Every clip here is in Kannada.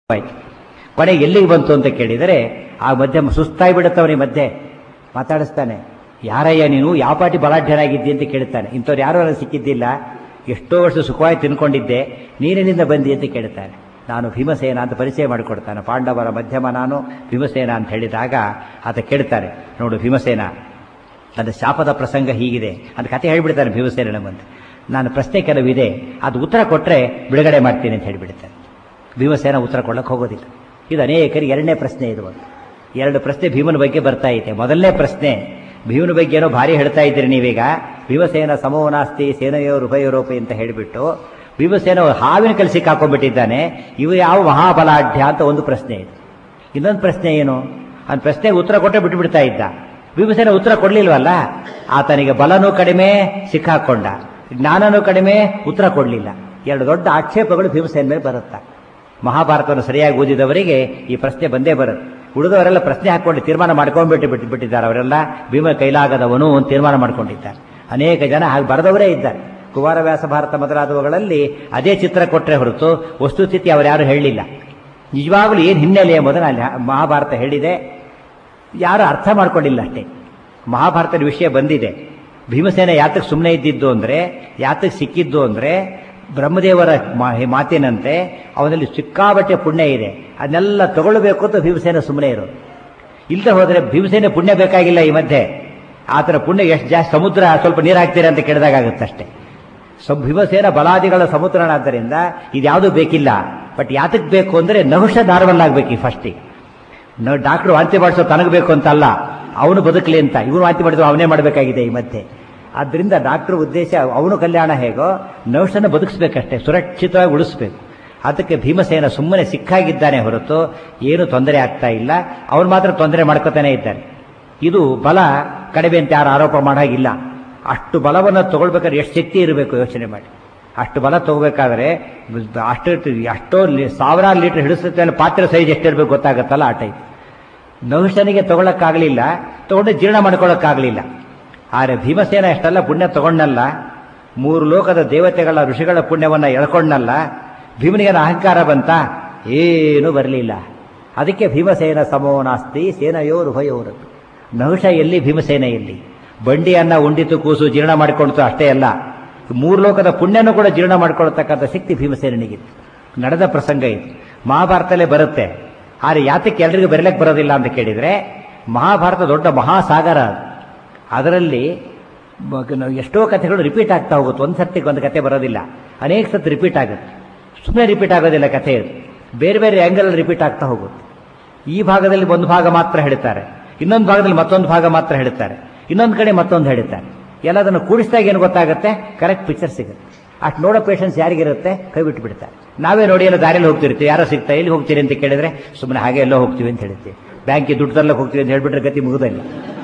ಆಯ್ತು ಕೊನೆ ಎಲ್ಲಿಗೆ ಬಂತು ಅಂತ ಕೇಳಿದರೆ ಆ ಮಧ್ಯೆ ಸುಸ್ತಾಗಿ ಬಿಡುತ್ತವನಿ ಮಧ್ಯೆ ಮಾತಾಡಿಸ್ತಾನೆ ಯಾರಯ್ಯ ನೀನು ಯಾವ ಪಾಟಿ ಬಲಾಢ್ಯನಾಗಿದ್ದಿ ಅಂತ ಕೇಳ್ತಾನೆ ಇಂಥವ್ರು ಯಾರು ನನಗೆ ಸಿಕ್ಕಿದ್ದಿಲ್ಲ ಎಷ್ಟೋ ವರ್ಷ ಸುಖವಾಗಿ ತಿನ್ಕೊಂಡಿದ್ದೆ ನೀರಿನಿಂದ ಬಂದಿ ಅಂತ ಕೇಳ್ತಾನೆ ನಾನು ಭೀಮಸೇನ ಅಂತ ಪರಿಚಯ ಮಾಡಿಕೊಡ್ತಾನೆ ಪಾಂಡವರ ಮಧ್ಯಮ ನಾನು ಭೀಮಸೇನ ಅಂತ ಹೇಳಿದಾಗ ಆತ ಕೇಳ್ತಾನೆ ನೋಡು ಭೀಮಸೇನ ಅದು ಶಾಪದ ಪ್ರಸಂಗ ಹೀಗಿದೆ ಅಂತ ಕತೆ ಹೇಳ್ಬಿಡ್ತಾನೆ ಭೀಮಸೇನ ಬಂದು ನಾನು ಪ್ರಶ್ನೆ ಕೆಲವಿದೆ ಅದು ಉತ್ತರ ಕೊಟ್ಟರೆ ಬಿಡುಗಡೆ ಮಾಡ್ತೀನಿ ಅಂತ ಹೇಳಿಬಿಡ್ತಾನೆ ಭೀಮಸೇನ ಉತ್ತರ ಕೊಡಕ್ಕೆ ಹೋಗೋದಿಲ್ಲ ಇದು ಅನೇಕರಿಗೆ ಎರಡನೇ ಪ್ರಶ್ನೆ ಇದು ಒಂದು ಎರಡು ಪ್ರಶ್ನೆ ಭೀಮನ ಬಗ್ಗೆ ಬರ್ತಾ ಇದೆ ಮೊದಲನೇ ಪ್ರಶ್ನೆ ಭೀಮನ ಬಗ್ಗೆ ಏನೋ ಭಾರಿ ಹೇಳ್ತಾ ಇದ್ದೀರಿ ನೀವೀಗ ಭೀಮಸೇನ ಸಮೋನಾಸ್ತಿ ಸೇನೆಯೋರು ಉಭಯೋರೋಪಿ ಅಂತ ಹೇಳಿಬಿಟ್ಟು ಭೀಮಸೇನ ಹಾವಿನ ಕಲಿಸಿ ಹಾಕೊಂಡ್ಬಿಟ್ಟಿದ್ದಾನೆ ಇವು ಯಾವ ಮಹಾಬಲಾಢ್ಯ ಅಂತ ಒಂದು ಪ್ರಶ್ನೆ ಇದೆ ಇನ್ನೊಂದು ಪ್ರಶ್ನೆ ಏನು ಆ ಪ್ರಶ್ನೆಗೆ ಉತ್ತರ ಕೊಟ್ಟರೆ ಬಿಟ್ಟು ಬಿಡ್ತಾ ಇದ್ದ ಭೀಮಸೇನ ಉತ್ತರ ಕೊಡ್ಲಿಲ್ವಲ್ಲ ಆತನಿಗೆ ಬಲನೂ ಕಡಿಮೆ ಸಿಕ್ಕಾಕೊಂಡ ಜ್ಞಾನನೂ ಕಡಿಮೆ ಉತ್ತರ ಕೊಡಲಿಲ್ಲ ಎರಡು ದೊಡ್ಡ ಆಕ್ಷೇಪಗಳು ಭೀಮಸೇನ ಮೇಲೆ ಬರುತ್ತಾ ಮಹಾಭಾರತವನ್ನು ಸರಿಯಾಗಿ ಓದಿದವರಿಗೆ ಈ ಪ್ರಶ್ನೆ ಬಂದೇ ಬರುತ್ತೆ ಉಳಿದವರೆಲ್ಲ ಪ್ರಶ್ನೆ ಹಾಕೊಂಡು ತೀರ್ಮಾನ ಮಾಡ್ಕೊಂಡ್ಬಿಟ್ಟು ಬಿಟ್ಟು ಬಿಟ್ಟಿದ್ದಾರೆ ಅವರೆಲ್ಲ ಭೀಮ ಕೈಲಾಗದವನು ಅಂತ ತೀರ್ಮಾನ ಮಾಡ್ಕೊಂಡಿದ್ದಾರೆ ಅನೇಕ ಜನ ಹಾಗೆ ಬರೆದವರೇ ಇದ್ದಾರೆ ಕುಮಾರವ್ಯಾಸ ಭಾರತ ಮೊದಲಾದವುಗಳಲ್ಲಿ ಅದೇ ಚಿತ್ರ ಕೊಟ್ಟರೆ ಹೊರತು ವಸ್ತುಸ್ಥಿತಿ ಅವರ್ಯಾರು ಹೇಳಲಿಲ್ಲ ನಿಜವಾಗ್ಲೂ ಏನು ಹಿನ್ನೆಲೆ ಎಂಬುದನ್ನು ಅಲ್ಲಿ ಮಹಾಭಾರತ ಹೇಳಿದೆ ಯಾರು ಅರ್ಥ ಮಾಡ್ಕೊಂಡಿಲ್ಲ ಅಷ್ಟೇ ಮಹಾಭಾರತದ ವಿಷಯ ಬಂದಿದೆ ಭೀಮಸೇನ ಯಾತಕ್ಕೆ ಸುಮ್ಮನೆ ಇದ್ದಿದ್ದು ಅಂದರೆ ಯಾತಕ್ಕೆ ಸಿಕ್ಕಿದ್ದು ಅಂದರೆ ಬ್ರಹ್ಮದೇವರ ಮಾತಿನಂತೆ ಅವನಲ್ಲಿ ಸಿಕ್ಕಾಬಟ್ಟೆ ಪುಣ್ಯ ಇದೆ ಅದನ್ನೆಲ್ಲ ತಗೊಳ್ಬೇಕು ಅಂತ ಭೀಮಸೇನ ಸುಮ್ಮನೆ ಇರೋದು ಇಲ್ಲದೆ ಹೋದರೆ ಭೀಮಸೇನ ಪುಣ್ಯ ಬೇಕಾಗಿಲ್ಲ ಈ ಮಧ್ಯೆ ಆ ಥರ ಪುಣ್ಯ ಎಷ್ಟು ಜಾಸ್ತಿ ಸಮುದ್ರ ಸ್ವಲ್ಪ ನೀರು ಹಾಕ್ತೀರಾ ಅಂತ ಕೇಳಿದಾಗತ್ತಷ್ಟೇ ಸೊ ಭೀಮಸೇನ ಬಲಾದಿಗಳ ಸಮುದ್ರನಾದ್ದರಿಂದ ಇದ್ಯಾವುದೂ ಬೇಕಿಲ್ಲ ಬಟ್ ಯಾತಕ್ಕೆ ಬೇಕು ಅಂದರೆ ನಹುಷ ನಾರ್ಮಲ್ ಆಗಬೇಕು ಈ ಫಸ್ಟಿಗೆ ಡಾಕ್ಟ್ರು ವಾಂತಿ ಮಾಡಿಸೋ ತನಗೆ ಬೇಕು ಅಂತ ಅಲ್ಲ ಅವನು ಬದುಕಲಿ ಅಂತ ಇವನು ವಾಂತಿ ಮಾಡಿದ್ರು ಅವನೇ ಮಾಡಬೇಕಾಗಿದೆ ಈ ಮಧ್ಯೆ ಆದ್ದರಿಂದ ಡಾಕ್ಟರ್ ಉದ್ದೇಶ ಅವನು ಕಲ್ಯಾಣ ಹೇಗೋ ನೌಷನ ಬದುಕಿಸ್ಬೇಕಷ್ಟೇ ಸುರಕ್ಷಿತವಾಗಿ ಉಳಿಸ್ಬೇಕು ಅದಕ್ಕೆ ಭೀಮಸೇನ ಸುಮ್ಮನೆ ಸಿಕ್ಕಾಗಿದ್ದಾನೆ ಹೊರತು ಏನು ತೊಂದರೆ ಆಗ್ತಾ ಇಲ್ಲ ಅವನು ಮಾತ್ರ ತೊಂದರೆ ಮಾಡ್ಕೋತಾನೆ ಇದ್ದಾನೆ ಇದು ಬಲ ಕಡಿಮೆ ಅಂತ ಯಾರು ಆರೋಪ ಮಾಡೋಗಿಲ್ಲ ಅಷ್ಟು ಬಲವನ್ನು ತಗೊಳ್ಬೇಕಾದ್ರೆ ಎಷ್ಟು ಶಕ್ತಿ ಇರಬೇಕು ಯೋಚನೆ ಮಾಡಿ ಅಷ್ಟು ಬಲ ತಗೋಬೇಕಾದ್ರೆ ಅಷ್ಟು ಎಷ್ಟೋ ಸಾವಿರಾರು ಲೀಟರ್ ಹಿಡಿಸುತ್ತೆ ಪಾತ್ರೆ ಸೈಜ್ ಎಷ್ಟಿರ್ಬೇಕು ಗೊತ್ತಾಗತ್ತಲ್ಲ ಆ ಟೈಪ್ ನಹುಷನಿಗೆ ತಗೊಳಕ್ಕಾಗಲಿಲ್ಲ ತಗೊಂಡು ಜೀರ್ಣ ಮಾಡ್ಕೊಳ್ಳೋಕ್ಕಾಗಲಿಲ್ಲ ಆದರೆ ಭೀಮಸೇನ ಎಷ್ಟೆಲ್ಲ ಪುಣ್ಯ ತಗೊಂಡಲ್ಲ ಮೂರು ಲೋಕದ ದೇವತೆಗಳ ಋಷಿಗಳ ಪುಣ್ಯವನ್ನು ಎಳ್ಕೊಂಡಲ್ಲ ಭೀಮನಿಗೇನು ಅಹಂಕಾರ ಬಂತ ಏನೂ ಬರಲಿಲ್ಲ ಅದಕ್ಕೆ ಭೀಮಸೇನ ಸಮೋನಾಸ್ತಿ ಸೇನೆಯೋರು ಉಭಯೋರು ನಹುಷ ಎಲ್ಲಿ ಭೀಮಸೇನ ಎಲ್ಲಿ ಬಂಡಿಯನ್ನ ಉಂಡಿತು ಕೂಸು ಜೀರ್ಣ ಮಾಡಿಕೊಳ್ತು ಅಷ್ಟೇ ಅಲ್ಲ ಮೂರು ಲೋಕದ ಪುಣ್ಯನೂ ಕೂಡ ಜೀರ್ಣ ಮಾಡ್ಕೊಳ್ತಕ್ಕಂಥ ಶಕ್ತಿ ಭೀಮಸೇನಿಗಿತ್ತು ನಡೆದ ಪ್ರಸಂಗ ಇದು ಮಹಾಭಾರತಲ್ಲೇ ಬರುತ್ತೆ ಆದರೆ ಯಾತಕ್ಕೆ ಎಲ್ರಿಗೂ ಬರಲಿಕ್ಕೆ ಬರೋದಿಲ್ಲ ಅಂತ ಕೇಳಿದರೆ ಮಹಾಭಾರತ ದೊಡ್ಡ ಮಹಾಸಾಗರ ಅದು ಅದರಲ್ಲಿ ಎಷ್ಟೋ ಕಥೆಗಳು ರಿಪೀಟ್ ಆಗ್ತಾ ಹೋಗುತ್ತೆ ಒಂದು ಸರ್ತಿಗೆ ಒಂದು ಕತೆ ಬರೋದಿಲ್ಲ ಅನೇಕ ಸತಿ ರಿಪೀಟ್ ಆಗುತ್ತೆ ಸುಮ್ಮನೆ ರಿಪೀಟ್ ಆಗೋದಿಲ್ಲ ಕಥೆ ಇದು ಬೇರೆ ಬೇರೆ ಆ್ಯಂಗಲ್ ರಿಪೀಟ್ ಆಗ್ತಾ ಹೋಗುತ್ತೆ ಈ ಭಾಗದಲ್ಲಿ ಒಂದು ಭಾಗ ಮಾತ್ರ ಹೇಳ್ತಾರೆ ಇನ್ನೊಂದು ಭಾಗದಲ್ಲಿ ಮತ್ತೊಂದು ಭಾಗ ಮಾತ್ರ ಹೇಳ್ತಾರೆ ಇನ್ನೊಂದು ಕಡೆ ಮತ್ತೊಂದು ಹೇಳ್ತಾರೆ ಎಲ್ಲದನ್ನು ಕೂಡಿಸಿದಾಗ ಏನು ಗೊತ್ತಾಗುತ್ತೆ ಕರೆಕ್ಟ್ ಪಿಕ್ಚರ್ ಸಿಗುತ್ತೆ ಅಷ್ಟು ನೋಡೋ ಪೇಷನ್ಸ್ ಯಾರಿಗಿರುತ್ತೆ ಕೈ ಬಿಟ್ಟು ಬಿಡ್ತಾರೆ ನಾವೇ ನೋಡಿ ಎಲ್ಲ ದಾರಿಯಲ್ಲಿ ಹೋಗ್ತಿರ್ತೀವಿ ಯಾರೋ ಸಿಗ್ತಾ ಎಲ್ಲಿ ಹೋಗ್ತೀರಿ ಅಂತ ಕೇಳಿದ್ರೆ ಸುಮ್ಮನೆ ಹಾಗೆ ಎಲ್ಲೋ ಹೋಗ್ತೀವಿ ಅಂತ ಹೇಳ್ತೀವಿ ಬ್ಯಾಂಕಿಗೆ ದುಡ್ಡು ತರಲಕ್ಕೆ ಹೋಗ್ತೀವಿ ಅಂತ ಹೇಳ್ಬಿಟ್ರೆ ಗತಿ ಮುಗಿದಲ್ಲಿ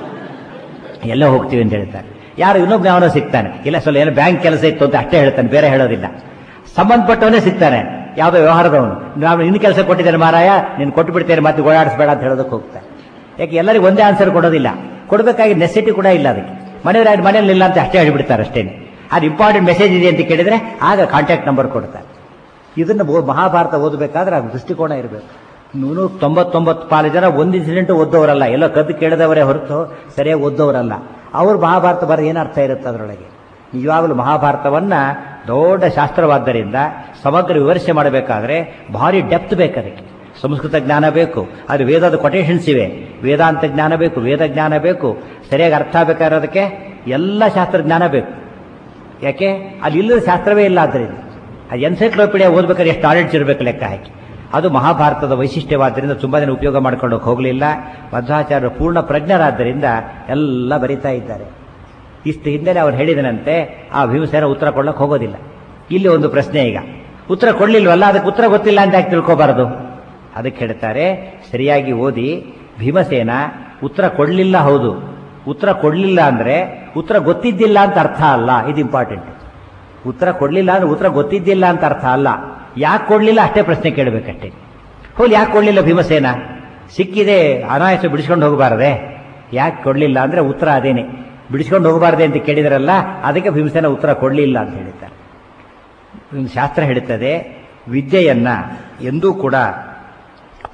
ಎಲ್ಲೋ ಹೋಗ್ತೀವಿ ಅಂತ ಹೇಳ್ತಾರೆ ಯಾರು ಇನ್ನೊಬ್ಬ ಅವನೋ ಸಿಗ್ತಾನೆ ಇಲ್ಲ ಸ್ವಲ್ಪ ಏನೋ ಬ್ಯಾಂಕ್ ಕೆಲಸ ಇತ್ತು ಅಂತ ಅಷ್ಟೇ ಹೇಳ್ತಾನೆ ಬೇರೆ ಹೇಳೋದಿಲ್ಲ ಸಂಬಂಧಪಟ್ಟವನೇ ಸಿಗ್ತಾನೆ ಯಾವುದೋ ವ್ಯವಹಾರದವನು ನಾವು ಇನ್ನು ಕೆಲಸ ಕೊಟ್ಟಿದ್ದೇನೆ ಮಾರಾಯ ನೀನು ಕೊಟ್ಟು ಬಿಡ್ತೇನೆ ಮತ್ತೆ ಓಡಾಡಿಸ್ಬೇಡ ಅಂತ ಹೇಳೋದಕ್ಕೆ ಹೋಗ್ತಾನೆ ಯಾಕೆ ಎಲ್ಲರಿಗೂ ಒಂದೇ ಆನ್ಸರ್ ಕೊಡೋದಿಲ್ಲ ಕೊಡಬೇಕಾಗಿ ನೆಸಿಟಿ ಕೂಡ ಇಲ್ಲ ಅದಕ್ಕೆ ಮನೆಯವ್ರು ಮನೇಲಿ ಇಲ್ಲ ಅಂತ ಅಷ್ಟೇ ಹೇಳ್ಬಿಡ್ತಾರೆ ಅಷ್ಟೇನೆ ಅದು ಇಂಪಾರ್ಟೆಂಟ್ ಮೆಸೇಜ್ ಇದೆ ಅಂತ ಕೇಳಿದ್ರೆ ಆಗ ಕಾಂಟ್ಯಾಕ್ಟ್ ನಂಬರ್ ಕೊಡ್ತಾರೆ ಇದನ್ನು ಮಹಾಭಾರತ ಓದಬೇಕಾದ್ರೆ ಅದು ದೃಷ್ಟಿಕೋನ ಇರಬೇಕು ನೂರು ತೊಂಬತ್ತೊಂಬತ್ತು ಪಾಲು ಜನ ಒಂದು ಇನ್ಸಿಡೆಂಟ್ ಓದೋರಲ್ಲ ಎಲ್ಲೋ ಕದ್ದು ಕೇಳಿದವರೇ ಹೊರತು ಸರಿಯಾಗಿ ಓದೋರಲ್ಲ ಅವರು ಮಹಾಭಾರತ ಬರ ಏನರ್ಥ ಇರುತ್ತೆ ಅದರೊಳಗೆ ನಿಜವಾಗಲೂ ಮಹಾಭಾರತವನ್ನ ದೊಡ್ಡ ಶಾಸ್ತ್ರವಾದ್ದರಿಂದ ಸಮಗ್ರ ವಿಮರ್ಶೆ ಮಾಡಬೇಕಾದ್ರೆ ಭಾರಿ ಡೆಪ್ತ್ ಬೇಕು ಅದಕ್ಕೆ ಸಂಸ್ಕೃತ ಜ್ಞಾನ ಬೇಕು ಅದು ವೇದದ ಕೊಟೇಶನ್ಸ್ ಇವೆ ವೇದಾಂತ ಜ್ಞಾನ ಬೇಕು ವೇದ ಜ್ಞಾನ ಬೇಕು ಸರಿಯಾಗಿ ಅರ್ಥ ಬೇಕಾಗಿರೋದಕ್ಕೆ ಎಲ್ಲ ಶಾಸ್ತ್ರ ಜ್ಞಾನ ಬೇಕು ಯಾಕೆ ಅಲ್ಲಿ ಇಲ್ಲದ ಶಾಸ್ತ್ರವೇ ಇಲ್ಲ ಆದ್ದರಿಂದ ಆ ಎನ್ಸೈಕ್ಲೋಪೀಡಿಯಾ ಓದ್ಬೇಕಾದ್ರೆ ಎಷ್ಟು ನಾಲೆಡ್ಜ್ ಇರಬೇಕು ಲೆಕ್ಕ ಹಾಕಿ ಅದು ಮಹಾಭಾರತದ ವೈಶಿಷ್ಟ್ಯವಾದ್ದರಿಂದ ತುಂಬ ದಿನ ಉಪಯೋಗ ಮಾಡ್ಕೊಂಡು ಹೋಗಲಿಲ್ಲ ಮಧ್ವಾಚಾರ್ಯರು ಪೂರ್ಣ ಪ್ರಜ್ಞರಾದ್ದರಿಂದ ಎಲ್ಲ ಬರಿತಾ ಇದ್ದಾರೆ ಇಷ್ಟು ಹಿಂದೆ ಅವ್ರು ಹೇಳಿದನಂತೆ ಆ ಭೀಮಸೇನ ಉತ್ತರ ಕೊಡ್ಲಕ್ಕೆ ಹೋಗೋದಿಲ್ಲ ಇಲ್ಲಿ ಒಂದು ಪ್ರಶ್ನೆ ಈಗ ಉತ್ತರ ಕೊಡ್ಲಿಲ್ವಲ್ಲ ಅದಕ್ಕೆ ಉತ್ತರ ಗೊತ್ತಿಲ್ಲ ಅಂತ ಯಾಕೆ ತಿಳ್ಕೋಬಾರದು ಅದಕ್ಕೆ ಹೇಳ್ತಾರೆ ಸರಿಯಾಗಿ ಓದಿ ಭೀಮಸೇನ ಉತ್ತರ ಕೊಡಲಿಲ್ಲ ಹೌದು ಉತ್ತರ ಕೊಡಲಿಲ್ಲ ಅಂದ್ರೆ ಉತ್ತರ ಗೊತ್ತಿದ್ದಿಲ್ಲ ಅಂತ ಅರ್ಥ ಅಲ್ಲ ಇದು ಇಂಪಾರ್ಟೆಂಟ್ ಉತ್ತರ ಕೊಡಲಿಲ್ಲ ಅಂದ್ರೆ ಉತ್ತರ ಗೊತ್ತಿದ್ದಿಲ್ಲ ಅಂತ ಅರ್ಥ ಅಲ್ಲ ಯಾಕೆ ಕೊಡಲಿಲ್ಲ ಅಷ್ಟೇ ಪ್ರಶ್ನೆ ಕೇಳಬೇಕಷ್ಟೇ ಹೋಗಿ ಯಾಕೆ ಕೊಡಲಿಲ್ಲ ಭೀಮಸೇನ ಸಿಕ್ಕಿದೆ ಅನಾಯಾಸ ಬಿಡಿಸ್ಕೊಂಡು ಹೋಗಬಾರದೆ ಯಾಕೆ ಕೊಡಲಿಲ್ಲ ಅಂದ್ರೆ ಉತ್ತರ ಅದೇನೆ ಬಿಡಿಸ್ಕೊಂಡು ಹೋಗಬಾರ್ದೆ ಅಂತ ಕೇಳಿದ್ರಲ್ಲ ಅದಕ್ಕೆ ಭೀಮಸೇನ ಉತ್ತರ ಕೊಡಲಿಲ್ಲ ಅಂತ ಹೇಳಿದ್ದಾರೆ ಶಾಸ್ತ್ರ ಹೇಳುತ್ತದೆ ವಿದ್ಯೆಯನ್ನ ಎಂದೂ ಕೂಡ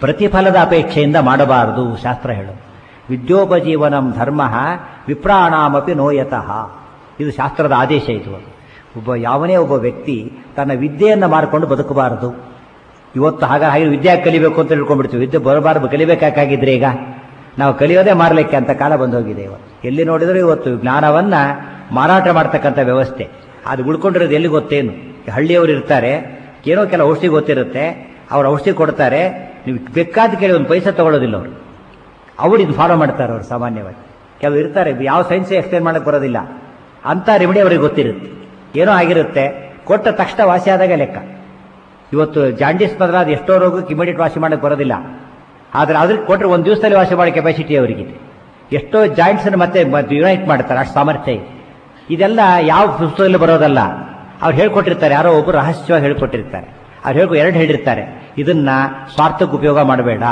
ಪ್ರತಿಫಲದ ಅಪೇಕ್ಷೆಯಿಂದ ಮಾಡಬಾರದು ಶಾಸ್ತ್ರ ಹೇಳು ವಿದ್ಯೋಪಜೀವನಂ ಧರ್ಮ ವಿಪ್ರಾಣಾಮಪಿ ನೋಯತಃ ಇದು ಶಾಸ್ತ್ರದ ಆದೇಶ ಇದು ಒಬ್ಬ ಯಾವನೇ ಒಬ್ಬ ವ್ಯಕ್ತಿ ತನ್ನ ವಿದ್ಯೆಯನ್ನು ಮಾರಿಕೊಂಡು ಬದುಕಬಾರದು ಇವತ್ತು ಹಾಗೆ ಹಾಗೆ ವಿದ್ಯೆ ಕಲಿಬೇಕು ಅಂತ ತಿಳ್ಕೊಂಡ್ಬಿಡ್ತೀವಿ ವಿದ್ಯೆ ಬರಬಾರದು ಕಲಿಬೇಕಾಗಿದ್ರೆ ಈಗ ನಾವು ಕಲಿಯೋದೇ ಮಾರಲಿಕ್ಕೆ ಅಂತ ಕಾಲ ಬಂದು ಹೋಗಿದೆ ಇವತ್ತು ಎಲ್ಲಿ ನೋಡಿದರೂ ಇವತ್ತು ಜ್ಞಾನವನ್ನ ಮಾರಾಟ ಮಾಡ್ತಕ್ಕಂಥ ವ್ಯವಸ್ಥೆ ಅದು ಉಳ್ಕೊಂಡಿರೋದು ಎಲ್ಲಿ ಗೊತ್ತೇನು ಹಳ್ಳಿಯವರು ಇರ್ತಾರೆ ಏನೋ ಕೆಲ ಔಷಧಿ ಗೊತ್ತಿರುತ್ತೆ ಅವ್ರು ಔಷಧಿ ಕೊಡ್ತಾರೆ ನೀವು ಬೇಕಾದ ಕೇಳಿ ಒಂದು ಪೈಸೆ ತಗೊಳ್ಳೋದಿಲ್ಲ ಅವರು ಅವ್ರು ಇದು ಫಾಲೋ ಮಾಡ್ತಾರೆ ಅವರು ಸಾಮಾನ್ಯವಾಗಿ ಕೆಲವು ಇರ್ತಾರೆ ಯಾವ ಸೈನ್ಸ್ ಎಕ್ಸ್ಪ್ಲೇನ್ ಮಾಡಕ್ಕೆ ಬರೋದಿಲ್ಲ ಅಂತ ರೆಮಿಡಿ ಅವರಿಗೆ ಗೊತ್ತಿರುತ್ತೆ ಏನೋ ಆಗಿರುತ್ತೆ ಕೊಟ್ಟ ತಕ್ಷಣ ವಾಸಿ ಆದಾಗ ಲೆಕ್ಕ ಇವತ್ತು ಜಾಂಡೀಸ್ ಬಂದ್ರೆ ಅದು ಎಷ್ಟೋ ರೋಗಕ್ಕೆ ಇಮಿಡಿಯೇಟ್ ವಾಸಿ ಮಾಡಕ್ಕೆ ಬರೋದಿಲ್ಲ ಆದರೆ ಅದ್ರಿಗೆ ಕೊಟ್ಟರೆ ಒಂದು ದಿವಸದಲ್ಲಿ ವಾಸಿ ಮಾಡೋ ಕೆಪಾಸಿಟಿ ಅವರಿಗಿದೆ ಎಷ್ಟೋ ಜಾಯಿಂಟ್ಸನ್ನು ಮತ್ತೆ ಯುನೈಟ್ ಮಾಡ್ತಾರೆ ಅಷ್ಟು ಸಾಮರ್ಥ್ಯ ಇದೆ ಇದೆಲ್ಲ ಯಾವ ಪುಸ್ತಕದಲ್ಲಿ ಬರೋದಲ್ಲ ಅವ್ರು ಹೇಳ್ಕೊಟ್ಟಿರ್ತಾರೆ ಯಾರೋ ಒಬ್ಬರು ರಹಸ್ಯವಾಗಿ ಹೇಳ್ಕೊಟ್ಟಿರ್ತಾರೆ ಅವ್ರು ಹೇಳ್ಕೊ ಎರಡು ಹೇಳಿರ್ತಾರೆ ಇದನ್ನ ಸ್ವಾರ್ಥಕ್ಕೆ ಉಪಯೋಗ ಮಾಡಬೇಡ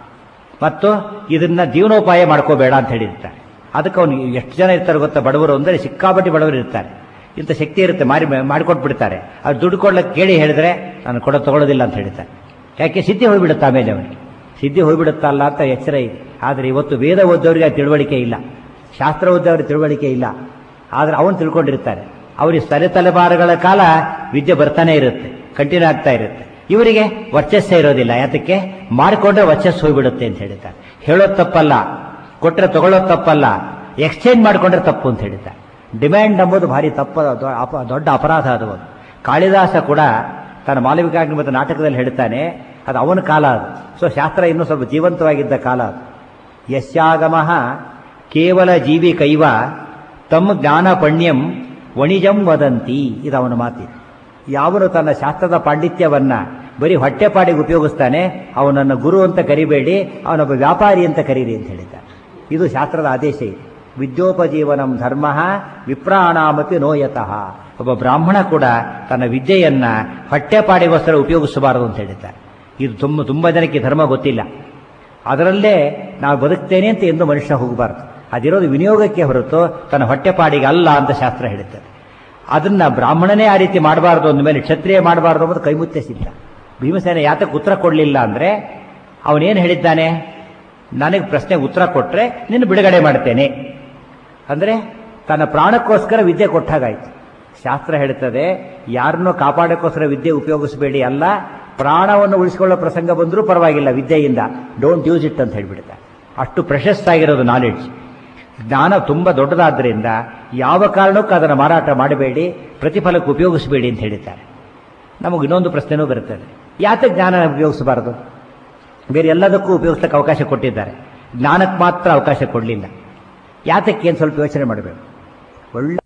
ಮತ್ತು ಇದನ್ನ ಜೀವನೋಪಾಯ ಮಾಡ್ಕೋಬೇಡ ಅಂತ ಹೇಳಿರ್ತಾರೆ ಅದಕ್ಕೆ ಅವನು ಎಷ್ಟು ಜನ ಇರ್ತಾರೆ ಗೊತ್ತಾ ಬಡವರು ಅಂದರೆ ಸಿಕ್ಕಾಪಟ್ಟಿ ಬಡವರು ಇರ್ತಾರೆ ಇಂಥ ಶಕ್ತಿ ಇರುತ್ತೆ ಮಾರಿ ಮಾಡಿಕೊಟ್ಬಿಡ್ತಾರೆ ಅವ್ರು ದುಡ್ಡು ಕೊಡ್ಲಿಕ್ಕೆ ಕೇಳಿ ಹೇಳಿದ್ರೆ ನಾನು ಕೊಡೋ ತಗೊಳ್ಳೋದಿಲ್ಲ ಅಂತ ಹೇಳ್ತಾರೆ ಯಾಕೆ ಸಿದ್ಧಿ ಹೋಗ್ಬಿಡುತ್ತೆ ಆಮೇಲೆ ಅವನಿಗೆ ಸಿದ್ಧಿ ಹೋಗ್ಬಿಡುತ್ತಲ್ಲ ಅಂತ ಎಚ್ಚರ ಇದೆ ಆದರೆ ಇವತ್ತು ವೇದ ಓದೋರಿಗೆ ಆ ತಿಳುವಳಿಕೆ ಇಲ್ಲ ಶಾಸ್ತ್ರ ಓದೋರಿಗೆ ತಿಳುವಳಿಕೆ ಇಲ್ಲ ಆದರೆ ಅವನು ತಿಳ್ಕೊಂಡಿರ್ತಾರೆ ಅವರಿಗೆ ತಲೆ ತಲೆಮಾರುಗಳ ಕಾಲ ವಿದ್ಯೆ ಬರ್ತಾನೆ ಇರುತ್ತೆ ಕಂಟಿನ್ಯೂ ಆಗ್ತಾ ಇರುತ್ತೆ ಇವರಿಗೆ ವರ್ಚಸ್ಸೇ ಇರೋದಿಲ್ಲ ಯಾತಕ್ಕೆ ಮಾಡಿಕೊಂಡ್ರೆ ವರ್ಚಸ್ಸು ಹೋಗ್ಬಿಡುತ್ತೆ ಅಂತ ಹೇಳ್ತಾರೆ ಹೇಳೋದು ತಪ್ಪಲ್ಲ ಕೊಟ್ಟರೆ ತಗೊಳ್ಳೋದು ತಪ್ಪಲ್ಲ ಎಕ್ಸ್ಚೇಂಜ್ ಮಾಡಿಕೊಂಡ್ರೆ ತಪ್ಪು ಅಂತ ಹೇಳ್ತಾರೆ ಡಿಮ್ಯಾಂಡ್ ಎಂಬುದು ಭಾರಿ ತಪ್ಪ ದೊಡ್ಡ ಅಪರಾಧ ಅದು ಒಂದು ಕಾಳಿದಾಸ ಕೂಡ ತನ್ನ ಮಾಲವಿಕಾಗ್ನಿ ಮತ್ತು ನಾಟಕದಲ್ಲಿ ಹೇಳ್ತಾನೆ ಅದು ಅವನ ಕಾಲ ಅದು ಸೊ ಶಾಸ್ತ್ರ ಇನ್ನೂ ಸ್ವಲ್ಪ ಜೀವಂತವಾಗಿದ್ದ ಕಾಲ ಅದು ಯಶ್ಯಾಗಮ ಕೇವಲ ಜೀವಿ ಕೈವ ತಮ್ಮ ಜ್ಞಾನ ಪಣ್ಯಂ ವಣಿಜಂ ವದಂತಿ ಇದು ಅವನ ಮಾತಿ ಯಾವನು ತನ್ನ ಶಾಸ್ತ್ರದ ಪಾಂಡಿತ್ಯವನ್ನ ಬರೀ ಹೊಟ್ಟೆಪಾಡಿಗೆ ಉಪಯೋಗಿಸ್ತಾನೆ ಅವನನ್ನು ಗುರು ಅಂತ ಕರಿಬೇಡಿ ಅವನೊಬ್ಬ ವ್ಯಾಪಾರಿ ಅಂತ ಕರೀರಿ ಅಂತ ಹೇಳಿದ್ದಾರೆ ಇದು ಶಾಸ್ತ್ರದ ಆದೇಶ ಇದೆ ವಿದ್ಯೋಪಜೀವನಂ ಧರ್ಮ ವಿಪ್ರಾಣಾಮಪಿ ನೋಯತಃ ಒಬ್ಬ ಬ್ರಾಹ್ಮಣ ಕೂಡ ತನ್ನ ವಿದ್ಯೆಯನ್ನ ಹೊಟ್ಟೆಪಾಡಿಗೋಸ್ಕರ ಉಪಯೋಗಿಸಬಾರದು ಅಂತ ಹೇಳಿದ್ದಾರೆ ಇದು ತುಂಬ ತುಂಬ ಜನಕ್ಕೆ ಧರ್ಮ ಗೊತ್ತಿಲ್ಲ ಅದರಲ್ಲೇ ನಾವು ಬದುಕ್ತೇನೆ ಅಂತ ಎಂದು ಮನುಷ್ಯ ಹೋಗಬಾರದು ಅದಿರೋದು ವಿನಿಯೋಗಕ್ಕೆ ಹೊರತು ತನ್ನ ಹೊಟ್ಟೆಪಾಡಿಗೆ ಅಲ್ಲ ಅಂತ ಶಾಸ್ತ್ರ ಹೇಳುತ್ತದೆ ಅದನ್ನ ಬ್ರಾಹ್ಮಣನೇ ಆ ರೀತಿ ಮಾಡಬಾರ್ದು ಅಂದಮೇಲೆ ಕ್ಷತ್ರಿಯ ಮಾಡಬಾರ್ದು ಅನ್ನೋದು ಕೈಮುತ್ತೆ ಸಿದ್ಧ ಭೀಮಸೇನ ಯಾತಕ್ಕೆ ಉತ್ತರ ಕೊಡಲಿಲ್ಲ ಅಂದ್ರೆ ಅವನೇನು ಹೇಳಿದ್ದಾನೆ ನನಗೆ ಪ್ರಶ್ನೆಗೆ ಉತ್ತರ ಕೊಟ್ಟರೆ ನಿನ್ನ ಬಿಡುಗಡೆ ಮಾಡ್ತೇನೆ ಅಂದ್ರೆ ತನ್ನ ಪ್ರಾಣಕ್ಕೋಸ್ಕರ ವಿದ್ಯೆ ಕೊಟ್ಟಾಗಾಯ್ತು ಶಾಸ್ತ್ರ ಹೇಳ್ತದೆ ಯಾರನ್ನೂ ಕಾಪಾಡೋಕ್ಕೋಸ್ಕರ ವಿದ್ಯೆ ಉಪಯೋಗಿಸಬೇಡಿ ಅಲ್ಲ ಪ್ರಾಣವನ್ನು ಉಳಿಸಿಕೊಳ್ಳೋ ಪ್ರಸಂಗ ಬಂದರೂ ಪರವಾಗಿಲ್ಲ ವಿದ್ಯೆಯಿಂದ ಡೋಂಟ್ ಯೂಸ್ ಇಟ್ ಅಂತ ಹೇಳ್ಬಿಡ್ತಾರೆ ಅಷ್ಟು ಪ್ರಶಸ್ತ ಆಗಿರೋದು ನಾಲೆಡ್ಜ್ ಜ್ಞಾನ ತುಂಬ ದೊಡ್ಡದಾದ್ದರಿಂದ ಯಾವ ಕಾರಣಕ್ಕೂ ಅದನ್ನು ಮಾರಾಟ ಮಾಡಬೇಡಿ ಪ್ರತಿಫಲಕ್ಕೆ ಉಪಯೋಗಿಸಬೇಡಿ ಅಂತ ಹೇಳಿದ್ದಾರೆ ನಮಗೆ ಇನ್ನೊಂದು ಪ್ರಶ್ನೆನೂ ಬರುತ್ತದೆ ಯಾಕೆ ಜ್ಞಾನ ಉಪಯೋಗಿಸಬಾರದು ಬೇರೆ ಎಲ್ಲದಕ್ಕೂ ಉಪಯೋಗಿಸಕ್ಕೆ ಅವಕಾಶ ಕೊಟ್ಟಿದ್ದಾರೆ ಜ್ಞಾನಕ್ಕೆ ಮಾತ್ರ ಅವಕಾಶ ಕೊಡಲಿಲ್ಲ ಯಾತಕ್ಕೆ ಏನು ಸ್ವಲ್ಪ ಯೋಚನೆ ಮಾಡಬೇಕು ಒಳ್ಳೆ